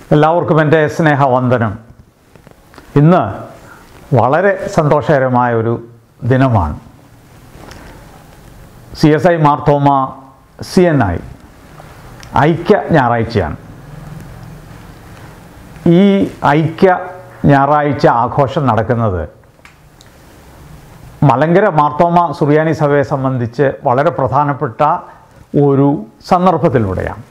എല്ലാവർക്കും എൻ്റെ സ്നേഹവന്ദനം ഇന്ന് വളരെ സന്തോഷകരമായ ഒരു ദിനമാണ് C S I Marthoma C N I ഐക്യ ഞായറാഴ്ചയാണ് ഈ ഐക്യ ഞായറാഴ്ച ആഘോഷം നടക്കുന്നത് മലങ്കര മാർത്തോമ സുറിയാനി സഭയെ സംബന്ധിച്ച് വളരെ പ്രധാനപ്പെട്ട ഒരു സന്ദർഭത്തിലൂടെയാണ്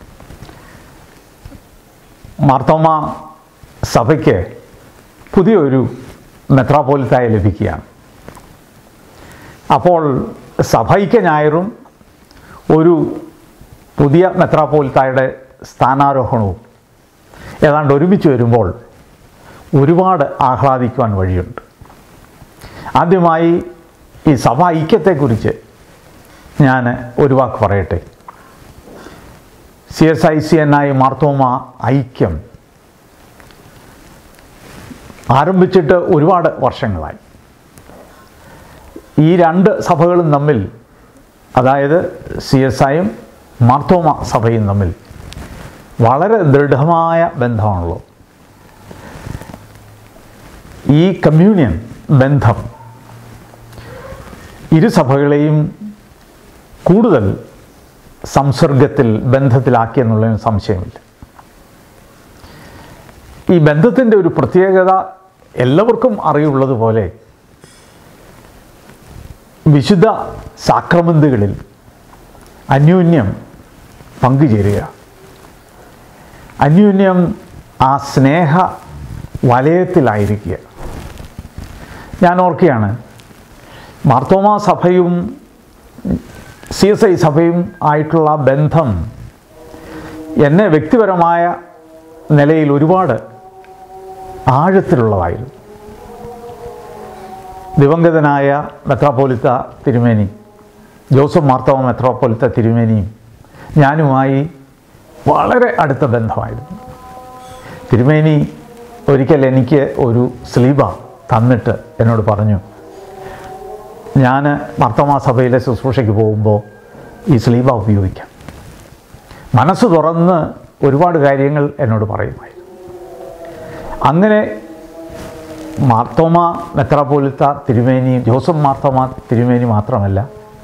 മാർത്തോമ സഭയ്ക്ക് പുതിയൊരു മെത്രാപോലിത്തായി ലഭിക്കുകയാണ് അപ്പോൾ സഭയ്ക്ക് ഞായറും ഒരു പുതിയ മെത്രാപോലിത്തായുടെ സ്ഥാനാരോഹണവും ഏതാണ്ട് ഒരുമിച്ച് വരുമ്പോൾ ഒരുപാട് ആഹ്ലാദിക്കുവാൻ വഴിയുണ്ട് ആദ്യമായി ഈ സഭ ഐക്യത്തെക്കുറിച്ച് ഞാൻ ഒരു വാക്ക് പറയട്ടെ C S I C N I Marthoma ഐക്യം ആരംഭിച്ചിട്ട് ഒരുപാട് വർഷങ്ങളായി ഈ രണ്ട് സഭകളും തമ്മിൽ അതായത് സി എസ് ഐയും മാർത്തോമ സഭയും തമ്മിൽ വളരെ ദൃഢമായ ബന്ധമാണുള്ളത് ഈ കമ്മ്യൂണിയൻ ബന്ധം ഇരു സഭകളെയും കൂടുതൽ സംസർഗത്തിൽ ബന്ധത്തിലാക്കി എന്നുള്ളതിന് സംശയമില്ല ഈ ബന്ധത്തിൻ്റെ ഒരു പ്രത്യേകത എല്ലാവർക്കും അറിയുള്ളതുപോലെ വിശുദ്ധ സാക്രമന്തുകളിൽ അന്യോന്യം പങ്കുചേരുക അന്യോന്യം ആ സ്നേഹ വലയത്തിലായിരിക്കുക ഞാൻ ഓർക്കുകയാണ് മാർത്തോമാ സഭയും സി എസ് ഐ സഭയും ആയിട്ടുള്ള ബന്ധം എന്നെ വ്യക്തിപരമായ നിലയിൽ ഒരുപാട് ആഴത്തിലുള്ളതായിരുന്നു ദിവംഗതനായ മെത്രാപ്പോലിത്ത തിരുമേനി ജോസഫ് മാർത്തോമ മെത്രാപ്പോലിത്ത തിരുമേനിയും ഞാനുമായി വളരെ അടുത്ത ബന്ധമായിരുന്നു തിരുമേനി ഒരിക്കൽ എനിക്ക് ഒരു സ്ലീബ തന്നിട്ട് എന്നോട് പറഞ്ഞു ഞാൻ മർത്തമാ സഭയിലെ ശുശ്രൂഷയ്ക്ക് പോകുമ്പോൾ ഈ സ്ലീബ ഉപയോഗിക്കാം മനസ്സ് തുറന്ന് ഒരുപാട് കാര്യങ്ങൾ എന്നോട് പറയുമായിരുന്നു അങ്ങനെ മാർത്തോമ മെത്രാപോലിത്ത തിരുമേനി ജോസഫ് മാർത്തോമ തിരുമേനി മാത്രമല്ല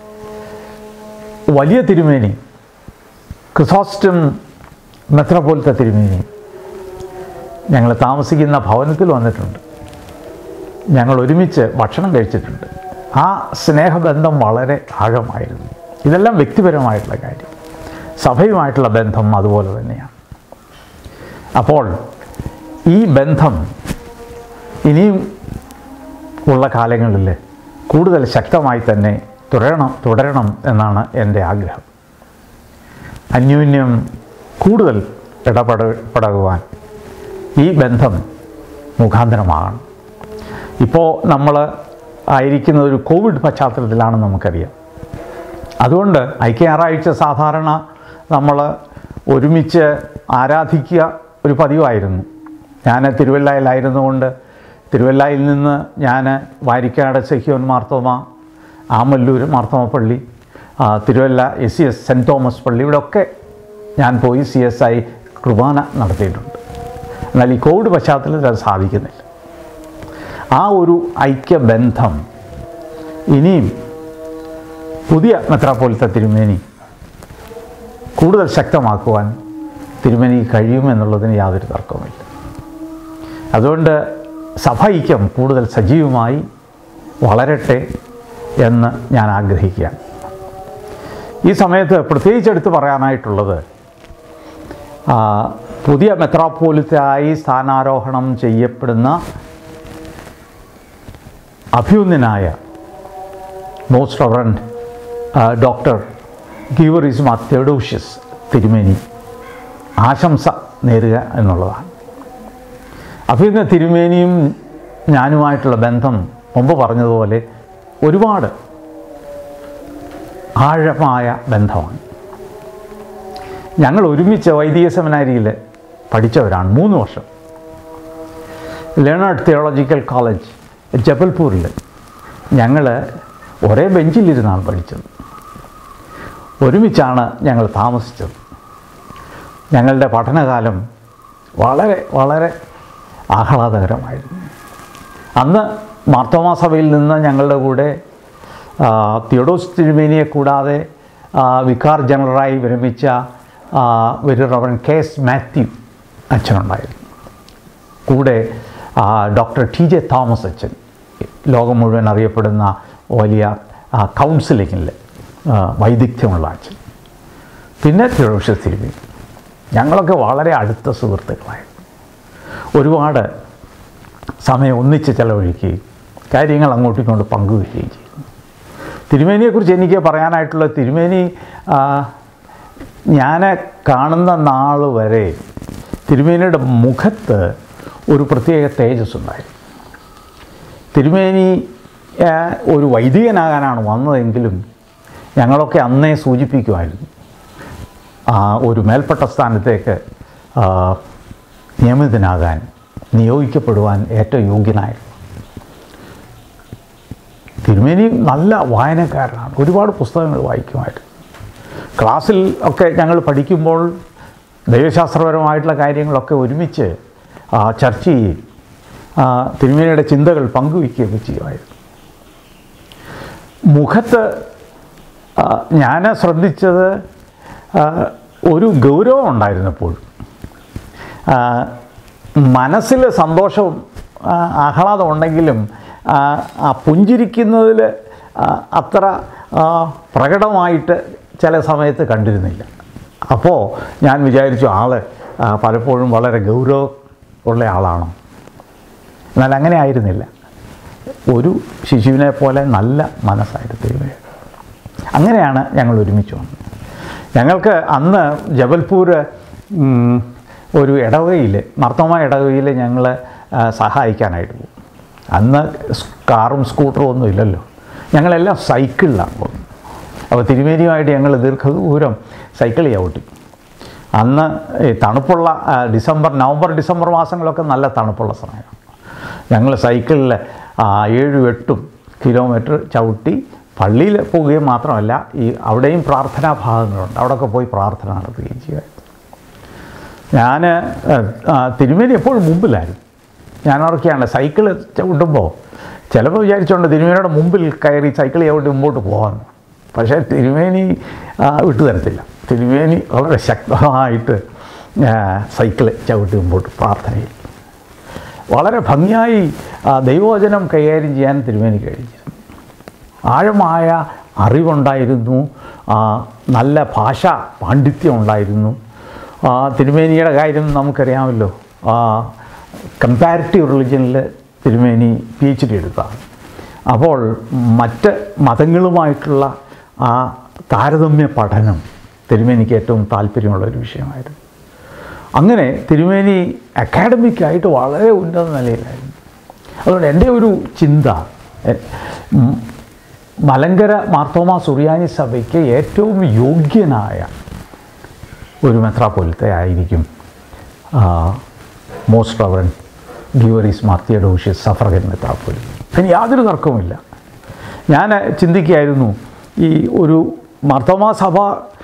വലിയ തിരുമേനി ക്രിസോസ്റ്റം മെത്രാപോലിത്ത തിരുമേനി ഞങ്ങൾ താമസിക്കുന്ന ഭവനത്തിൽ വന്നിട്ടുണ്ട് ഞങ്ങൾ ഒരുമിച്ച് ഭക്ഷണം കഴിച്ചിട്ടുണ്ട് ആ സ്നേഹബന്ധം വളരെ ആഴമായിരുന്നു ഇതെല്ലാം വ്യക്തിപരമായിട്ടുള്ള കാര്യം സഭയുമായിട്ടുള്ള ബന്ധം അതുപോലെ തന്നെയാണ് അപ്പോൾ ഈ ബന്ധം ഇനിയും ഉള്ള കാലങ്ങളിൽ കൂടുതൽ ശക്തമായി തന്നെ തുടരണം തുടരണം എന്നാണ് എൻ്റെ ആഗ്രഹം അന്യോന്യം കൂടുതൽ ഇടപെടപ്പെടുവാൻ ഈ ബന്ധം മുഖാന്തരമാകണം ഇപ്പോൾ നമ്മൾ ആയിരിക്കുന്ന ഒരു കോവിഡ് പശ്ചാത്തലത്തിലാണെന്ന് നമുക്കറിയാം അതുകൊണ്ട് ഐക്യ ഞായറാഴ്ച സാധാരണ നമ്മൾ ഒരുമിച്ച് ആരാധിക്കുക ഒരു പതിവായിരുന്നു ഞാൻ തിരുവല്ലയിലായിരുന്നുകൊണ്ട് തിരുവല്ലയിൽ നിന്ന് ഞാൻ വാരിക്കാട് സെഹ്യോൻ മാർത്തോമ ആമല്ലൂർ മാർത്തോമ പള്ളി ആ, Thiruvalla S C S saint Thomas പള്ളി ഇവിടെയൊക്കെ ഞാൻ പോയി സി എസ് ഐ കുർബാന നടത്തിയിട്ടുണ്ട് എന്നാൽ ഈ കോവിഡ് പശ്ചാത്തലത്തിൽ അത് സാധിക്കുന്നില്ല ആ ഒരു ഐക്യബന്ധം ഇനിയും പുതിയ മെത്രാപ്പോലിത്ത തിരുമേനി കൂടുതൽ ശക്തമാക്കുവാൻ തിരുമേനിക്ക് കഴിയുമെന്നുള്ളതിന് യാതൊരു തർക്കവുമില്ല അതുകൊണ്ട് സഭ ഐക്യം കൂടുതൽ സജീവമായി വളരട്ടെ എന്ന് ഞാൻ ആഗ്രഹിക്കുകയാണ് ഈ സമയത്ത് പ്രത്യേകിച്ച് എടുത്ത് പറയാനായിട്ടുള്ളത് ആ, പുതിയ മെത്രാപ്പോലിത്തായി സ്ഥാനാരോഹണം ചെയ്യപ്പെടുന്ന അഭ്യുന്നനായ most reverend doctor Geevarghese Mar Theodosius തിരുമേനി ആശംസ നേരുക എന്നുള്ളതാണ് അഭ്യുന്ന തിരുമേനിയും ഞാനുമായിട്ടുള്ള ബന്ധം മുമ്പ് പറഞ്ഞതുപോലെ ഒരുപാട് ആഴമായ ബന്ധമാണ് ഞങ്ങൾ ഒരുമിച്ച് വൈദിക സെമിനാരിയിൽ പഠിച്ചവരാണ് മൂന്ന് വർഷം ലേണേർഡ് തിയോളജിക്കൽ കോളേജ് ജബൽപൂരിൽ ഞങ്ങൾ ഒരേ ബെഞ്ചിലിരുന്നാണ് പഠിച്ചത് ഒരുമിച്ചാണ് ഞങ്ങൾ താമസിച്ചത് ഞങ്ങളുടെ പഠനകാലം വളരെ വളരെ ആഹ്ലാദകരമായിരുന്നു അന്ന് മാർത്തോമാ സഭയിൽ നിന്ന് ഞങ്ങളുടെ കൂടെ ആ, തിയോഡോസ് തിരുമേനിയെ കൂടാതെ ആ, വികാർ ജനറലായി വിരമിച്ച ആ, ഒരു റവൻ കെ എസ് മാത്യു അച്ഛനുണ്ടായിരുന്നു കൂടെ ആ, ഡോക്ടർ ടി ജെ തോമസ് അച്ഛൻ ലോകം മുഴുവൻ അറിയപ്പെടുന്ന വലിയ കൗൺസിലിങ്ങിൽ വൈദഗ്ധ്യമുള്ള അച്ഛൻ പിന്നെ തിരുവക്ഷ തിരുമേനി ഞങ്ങളൊക്കെ വളരെ അടുത്ത സുഹൃത്തുക്കളായിരുന്നു ഒരുപാട് സമയം ഒന്നിച്ച് ചെലവഴിക്കുകയും കാര്യങ്ങൾ അങ്ങോട്ടും ഇങ്ങോട്ടും പങ്കുവയ്ക്കുകയും ചെയ്തു തിരുമേനിയെക്കുറിച്ച് എനിക്ക് പറയാനായിട്ടുള്ള തിരുമേനി ആ, ഞാൻ കാണുന്ന നാൾ വരെ തിരുമേനിയുടെ മുഖത്ത് ഒരു പ്രത്യേക തേജസ് ഉണ്ടായിരുന്നു തിരുമേനി ആ, ഒരു വൈദികനാകാനാണ് വന്നതെങ്കിലും ഞങ്ങളൊക്കെ അന്നേ സൂചിപ്പിക്കുമായിരുന്നു ആ, ഒരു മേൽപ്പെട്ട സ്ഥാനത്തേക്ക് ആ, നിയമിതനാകാൻ നിയോഗിക്കപ്പെടുവാൻ ഏറ്റവും യോഗ്യനായിരുന്നു തിരുമേനി നല്ല വായനക്കാരനാണ് ഒരുപാട് പുസ്തകങ്ങൾ വായിക്കുമായിരുന്നു ക്ലാസ്സിൽ ഒക്കെ ഞങ്ങൾ പഠിക്കുമ്പോൾ ദൈവശാസ്ത്രപരമായിട്ടുള്ള കാര്യങ്ങളൊക്കെ ഒരുമിച്ച് ആ, ചർച്ച ചെയ്യുകയും ആ, തിരുമേനിയുടെ ചിന്തകൾ പങ്കുവയ്ക്കുകയൊക്കെ ചെയ്യുമായിരുന്നു മുഖത്ത് ഞാൻ ശ്രദ്ധിച്ചത് ആ, ഒരു ഗൗരവം ഉണ്ടായിരുന്നു എപ്പോഴും ആ, മനസ്സിൽ സന്തോഷവും ആ, ആഹ്ലാദം ഉണ്ടെങ്കിലും ആ, ആ പുഞ്ചിരിക്കുന്നതിൽ ആ, അത്ര ആ, പ്രകടമായിട്ട് ചില സമയത്ത് കണ്ടിരുന്നില്ല അപ്പോൾ ഞാൻ വിചാരിച്ചു ആൾ ആ, പലപ്പോഴും വളരെ ഗൗരവം ഉള്ള ആളാണോ എന്നാൽ അങ്ങനെ ആയിരുന്നില്ല ഒരു ശിശുവിനെ പോലെ നല്ല മനസ്സായിരുന്നു തിരുമേനി അങ്ങനെയാണ് ഞങ്ങൾ ഒരുമിച്ച് വന്നത് ഞങ്ങൾക്ക് അന്ന് ജബൽപൂർ ഉം, ഒരു ഇടവകയിൽ മർത്തോമ ഇടവകയിൽ ഞങ്ങൾ ആ, സഹായിക്കാനായിട്ട് പോകും അന്ന് സ് കാറും സ്കൂട്ടറും ഒന്നും ഇല്ലല്ലോ ഞങ്ങളെല്ലാം സൈക്കിളിലാണ് പോകുന്നത് അപ്പോൾ തിരുമേനിയുമായിട്ട് ഞങ്ങൾ ദീർഘദൂരം സൈക്കിൾ ചവിട്ടി അന്ന് ഈ തണുപ്പുള്ള ആ, ഡിസംബർ നവംബർ ഡിസംബർ മാസങ്ങളൊക്കെ നല്ല തണുപ്പുള്ള സമയമാണ് ഞങ്ങൾ സൈക്കിളിൽ ആ, ഏഴും എട്ടും കിലോമീറ്റർ ചവിട്ടി പള്ളിയിൽ പോവുകയും മാത്രമല്ല ഈ അവിടെയും പ്രാർത്ഥനാ ഭാഗങ്ങളുണ്ട് അവിടെയൊക്കെ പോയി പ്രാർത്ഥന നടത്തുകയും ചെയ്യുമായിരുന്നു ഞാൻ തിരുമേനി എപ്പോഴും മുമ്പിലായിരുന്നു ഞാൻ ഓർക്കുകയാണ് സൈക്കിൾ ചവിട്ടുമ്പോൾ ചിലപ്പോൾ വിചാരിച്ചുകൊണ്ട് തിരുമേനിയുടെ മുമ്പിൽ കയറി സൈക്കിൾ ചവിട്ടി മുമ്പോട്ട് പോകാൻ പക്ഷേ തിരുമേനി ആ, വിട്ടുതരത്തില്ല തിരുമേനി വളരെ ശക്തമായിട്ട് സൈക്കിൾ ചവിട്ടി മുമ്പോട്ട് പ്രാർത്ഥനയിൽ വളരെ ഭംഗിയായി ആ, ദൈവവചനം കൈകാര്യം ചെയ്യാൻ തിരുമേനി കഴിഞ്ഞിരുന്നു ആഴമായ അറിവുണ്ടായിരുന്നു ആ, നല്ല ഭാഷ പാണ്ഡിത്യം ഉണ്ടായിരുന്നു ആ, തിരുമേനിയുടെ കാര്യം നമുക്കറിയാമല്ലോ കമ്പാരിറ്റീവ് റിലിജനിൽ തിരുമേനി പി എച്ച് ഡി എടുത്താണ് അപ്പോൾ മറ്റ് മതങ്ങളുമായിട്ടുള്ള ആ താരതമ്യ പഠനം തിരുമേനിക്ക് ഏറ്റവും താല്പര്യമുള്ള ഒരു വിഷയമായിരുന്നു അങ്ങനെ തിരുമേനി അക്കാഡമിക്കായിട്ട് വളരെ ഉന്നത നിലയിലായിരുന്നു അതുകൊണ്ട് എൻ്റെ ഒരു ചിന്ത എ- ഉം, മലങ്കര മാർത്തോമ സുറിയാനി സഭയ്ക്ക് ഏറ്റവും യോഗ്യനായ ഒരു മെത്രാപ്പൊലിത്തെ ആയിരിക്കും most reverend Geevarghese Mar Theodosius suffragan മെത്രാപ്പൊലി അതിന് യാതൊരു തർക്കവുമില്ല ഞാൻ ചിന്തിക്കുകയായിരുന്നു ഈ ഒരു മാർത്തോമ സഭ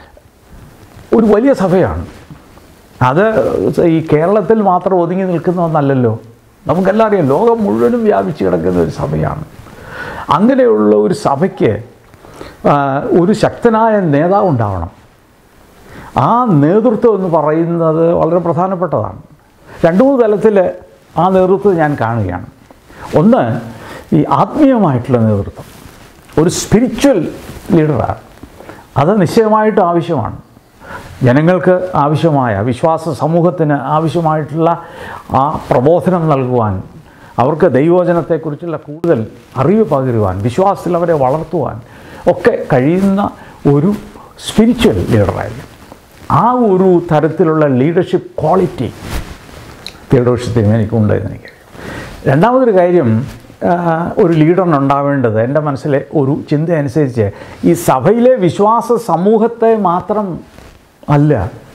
ഒരു വലിയ സഭയാണ് അത് ഈ കേരളത്തിൽ മാത്രം ഒതുങ്ങി നിൽക്കുന്ന ഒന്നല്ലല്ലോ നമുക്കെല്ലാം അറിയാം ലോകം മുഴുവനും വ്യാപിച്ച് കിടക്കുന്ന ഒരു സഭയാണ് അങ്ങനെയുള്ള ഒരു സഭയ്ക്ക് ആ, ഒരു ശക്തനായ നേതാവ് ഉണ്ടാവണം ആ നേതൃത്വം എന്ന് പറയുന്നത് വളരെ പ്രധാനപ്പെട്ടതാണ് രണ്ട് മൂന്ന് തലത്തിൽ ആ നേതൃത്വം ഞാൻ കാണുകയാണ് ഒന്ന് ഈ ആത്മീയമായിട്ടുള്ള നേതൃത്വം ഒരു സ്പിരിച്വൽ ലീഡറാണ് അത് നിശ്ചയമായിട്ടും ആവശ്യമാണ് ജനങ്ങൾക്ക് ആവശ്യമായ വിശ്വാസ സമൂഹത്തിന് ആവശ്യമായിട്ടുള്ള ആ പ്രബോധനം നൽകുവാൻ അവർക്ക് ദൈവവചനത്തെക്കുറിച്ചുള്ള കൂടുതൽ അറിവ് പകരുവാൻ വിശ്വാസത്തിൽ അവരെ വളർത്തുവാൻ ഒക്കെ കഴിയുന്ന ഒരു സ്പിരിച്വൽ ലീഡറായിരുന്നു ആ ഒരു തരത്തിലുള്ള ലീഡർഷിപ്പ് ക്വാളിറ്റി തിരുവോഷത്തിന് എനിക്കുണ്ട് എന്ന് എനിക്കറിയാം രണ്ടാമതൊരു കാര്യം ആ, ഒരു ലീഡറിനുണ്ടാവേണ്ടത് എൻ്റെ മനസ്സിലെ ഒരു ചിന്ത അനുസരിച്ച് ഈ സഭയിലെ വിശ്വാസ സമൂഹത്തെ മാത്രം അല്ല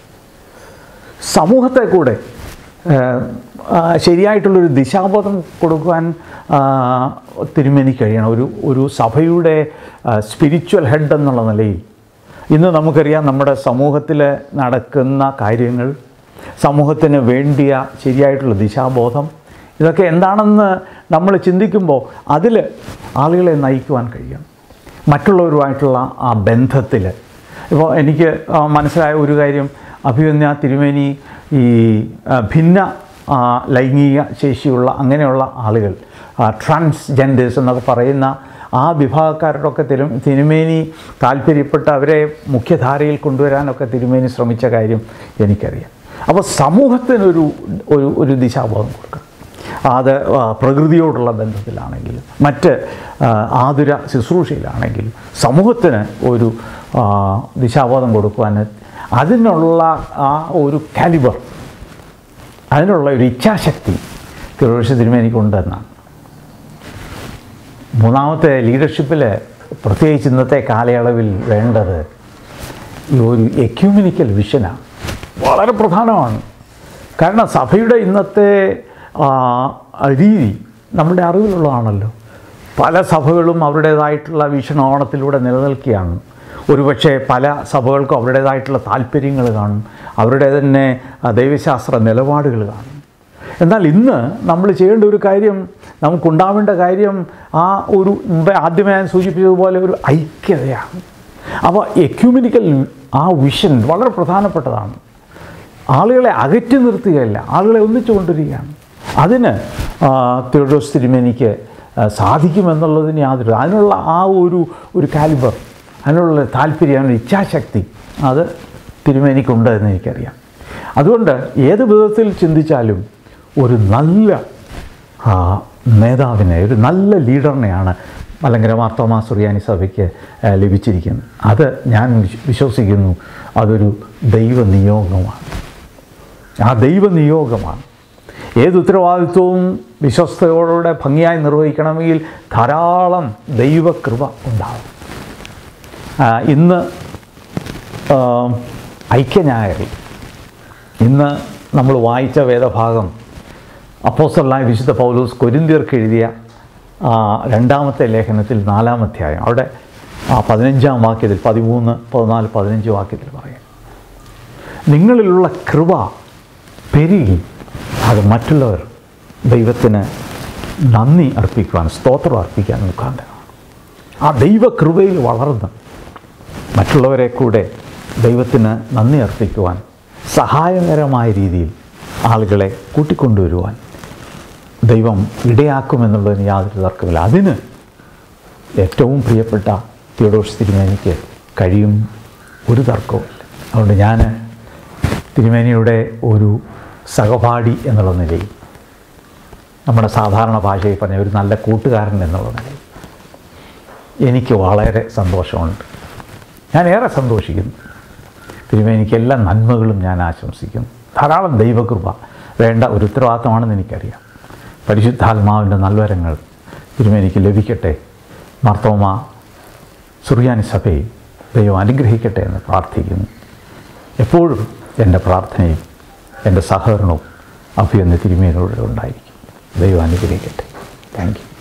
സമൂഹത്തെ കൂടെ ആ, ആ, ശരിയായിട്ടുള്ളൊരു ദിശാബോധം കൊടുക്കുവാൻ ആ, തിരുമേനി കഴിയണം ഒരു ഒരു സഭയുടെ സ്പിരിച്വൽ ഹെഡ് എന്നുള്ള നിലയിൽ ഇന്ന് നമുക്കറിയാം നമ്മുടെ സമൂഹത്തിൽ നടക്കുന്ന കാര്യങ്ങൾ സമൂഹത്തിന് വേണ്ടിയ ശരിയായിട്ടുള്ള ദിശാബോധം ഇതൊക്കെ എന്താണെന്ന് നമ്മൾ ചിന്തിക്കുമ്പോൾ അതിൽ ആളുകളെ നയിക്കുവാൻ കഴിയണം മറ്റുള്ളവരുമായിട്ടുള്ള ആ ബന്ധത്തിൽ ഇപ്പോൾ എനിക്ക് ആ, മനസ്സിലായ ഒരു കാര്യം അഭിമന്യ തിരുമേനി ഈ ആ, ഭിന്ന ആ, ലൈംഗിക ശേഷിയുള്ള അങ്ങനെയുള്ള ആളുകൾ ട്രാൻസ്ജെൻഡേഴ്സ് എന്നൊക്കെ പറയുന്ന ആ വിഭാഗക്കാരോടൊക്കെ തിരു തിരുമേനി താല്പര്യപ്പെട്ട് അവരെ മുഖ്യധാരയിൽ കൊണ്ടുവരാനൊക്കെ തിരുമേനി ശ്രമിച്ച കാര്യം എനിക്കറിയാം അപ്പോൾ സമൂഹത്തിനൊരു ഒരു ഒരു ദിശാബോധം കൊടുക്കണം അത് ആ, പ്രകൃതിയോടുള്ള ബന്ധത്തിലാണെങ്കിലും മറ്റ് ആ, ആതുര ശുശ്രൂഷയിലാണെങ്കിലും സമൂഹത്തിന് ഒരു ആ, ദിശാബോധം കൊടുക്കുവാൻ അതിനുള്ള ആ ഒരു കാലിബർ അതിനുള്ള ഒരു ഇച്ഛാശക്തി തിരുവോഷ തിരുമേനിക്കുണ്ടെന്നാണ് മൂന്നാമത്തെ ലീഡർഷിപ്പിൽ പ്രത്യേകിച്ച് ഇന്നത്തെ കാലയളവിൽ വേണ്ടത് ഈ ഒരു എക്യൂമിനിക്കൽ വിഷനാണ് വളരെ പ്രധാനമാണ് കാരണം സഭയുടെ ഇന്നത്തെ ആ, രീതി നമ്മുടെ അറിവിലുള്ളതാണല്ലോ പല സഭകളും അവരുടേതായിട്ടുള്ള വീക്ഷണകോണത്തിലൂടെ നിലനിൽക്കുകയാണ് ഒരുപക്ഷെ പല സഭകൾക്കും അവരുടേതായിട്ടുള്ള താല്പര്യങ്ങൾ കാണും അവരുടെ തന്നെ ആ, ദൈവശാസ്ത്ര നിലപാടുകൾ കാണും എന്നാൽ ഇന്ന് നമ്മൾ ചെയ്യേണ്ട ഒരു കാര്യം നമുക്കുണ്ടാവേണ്ട കാര്യം ആ ഒരു മുമ്പേ ആദ്യമേ ഞാൻ സൂചിപ്പിച്ചതുപോലെ ഒരു ഐക്യതയാണ് അപ്പോൾ എക്യൂമിനിക്കൽ ആ വിഷൻ വളരെ പ്രധാനപ്പെട്ടതാണ് ആളുകളെ അകറ്റി നിർത്തുകയല്ല ആളുകളെ ഒന്നിച്ചു കൊണ്ടുവരികയാണ് അതിന് ആ, തിരുവോസ് തിരുമേനിക്ക് ആ, സാധിക്കുമെന്നുള്ളതിന് യാതൊരു അതിനുള്ള ആ ഒരു ഒരു കാലിബർ അതിനുള്ള താല്പര്യം അതിനുള്ള ഇച്ഛാശക്തി അത് തിരുമേനിക്കുണ്ട് എന്ന് എനിക്കറിയാം അതുകൊണ്ട് ഏത് വിധത്തിൽ ചിന്തിച്ചാലും ഒരു നല്ല ആ, നേതാവിനെ ഒരു നല്ല ലീഡറിനെയാണ് മലങ്കര മാർത്തോമാ സുറിയാനി സഭയ്ക്ക് ആ, ലഭിച്ചിരിക്കുന്നത് അത് ഞാൻ വിശ്വ- വിശ്വസിക്കുന്നു അതൊരു ദൈവ നിയോഗമാണ് ആ ദൈവ നിയോഗമാണ് ഏത് ഉത്തരവാദിത്വവും വിശ്വസ്തയോടെ ഭംഗിയായി നിർവഹിക്കണമെങ്കിൽ ധാരാളം ദൈവകൃപ ഉണ്ടാവും ആ, ഇന്ന് ആ, ഐക്യഞായറിൽ ഇന്ന് നമ്മൾ വായിച്ച വേദഭാഗം അപ്പോസ്റ്റലായ വിശുദ്ധ പൗലോസ് കൊരിന്തിയർക്ക് എഴുതിയ ആ, രണ്ടാമത്തെ ലേഖനത്തിൽ നാലാം അധ്യായം അവിടെ ആ പതിനഞ്ചാം വാക്യത്തിൽ പതിമൂന്ന് പതിനാല് പതിനഞ്ച് വാക്യത്തിൽ പറയാം നിങ്ങളിലുള്ള കൃപ പെരുകി അത് മറ്റുള്ളവർ ദൈവത്തിന് നന്ദി അർപ്പിക്കുവാൻ സ്തോത്രം അർപ്പിക്കാൻ മുഖാന്തരമാണ് ആ ദൈവകൃപയിൽ വളർന്ന് മറ്റുള്ളവരെ കൂടെ ദൈവത്തിന് നന്ദി അർപ്പിക്കുവാൻ സഹായകരമായ രീതിയിൽ ആളുകളെ കൂട്ടിക്കൊണ്ടുവരുവാൻ ദൈവം ഇടയാക്കുമെന്നുള്ളതിന് യാതൊരു തർക്കമില്ല അതിന് ഏറ്റവും പ്രിയപ്പെട്ട തിയോഡോസ് തിരുമേനിക്ക് കഴിയും ഒരു തർക്കവുമില്ല അതുകൊണ്ട് ഞാൻ തിരുമേനിയുടെ ഒരു സഹപാഠി എന്നുള്ള നിലയിൽ നമ്മുടെ സാധാരണ ഭാഷയിൽ പറഞ്ഞ ഒരു നല്ല കൂട്ടുകാരൻ എന്നുള്ള നിലയിൽ എനിക്ക് വളരെ സന്തോഷമുണ്ട് ഞാൻ ഏറെ സന്തോഷിക്കുന്നു തിരുമേനിക്ക് എല്ലാ നന്മകളും ഞാൻ ആശംസിക്കുന്നു ധാരാളം ദൈവകൃപ വേണ്ട ഒരു ഉത്തരവാദിത്തമാണെന്ന് എനിക്കറിയാം പരിശുദ്ധാത്മാവിൻ്റെ നൽവരങ്ങൾ തിരുമേനിക്ക് ലഭിക്കട്ടെ മാർത്തോമ സുറിയാനി സഭയെ ദൈവം അനുഗ്രഹിക്കട്ടെ എന്ന് പ്രാർത്ഥിക്കുന്നു എപ്പോഴും എൻ്റെ പ്രാർത്ഥനയും എൻ്റെ സഹകരണവും അഭിയെന്ന് തിരുമേനോട് ഉണ്ടായിരിക്കും ദൈവം അനുഗ്രഹിക്കട്ടെ താങ്ക് യു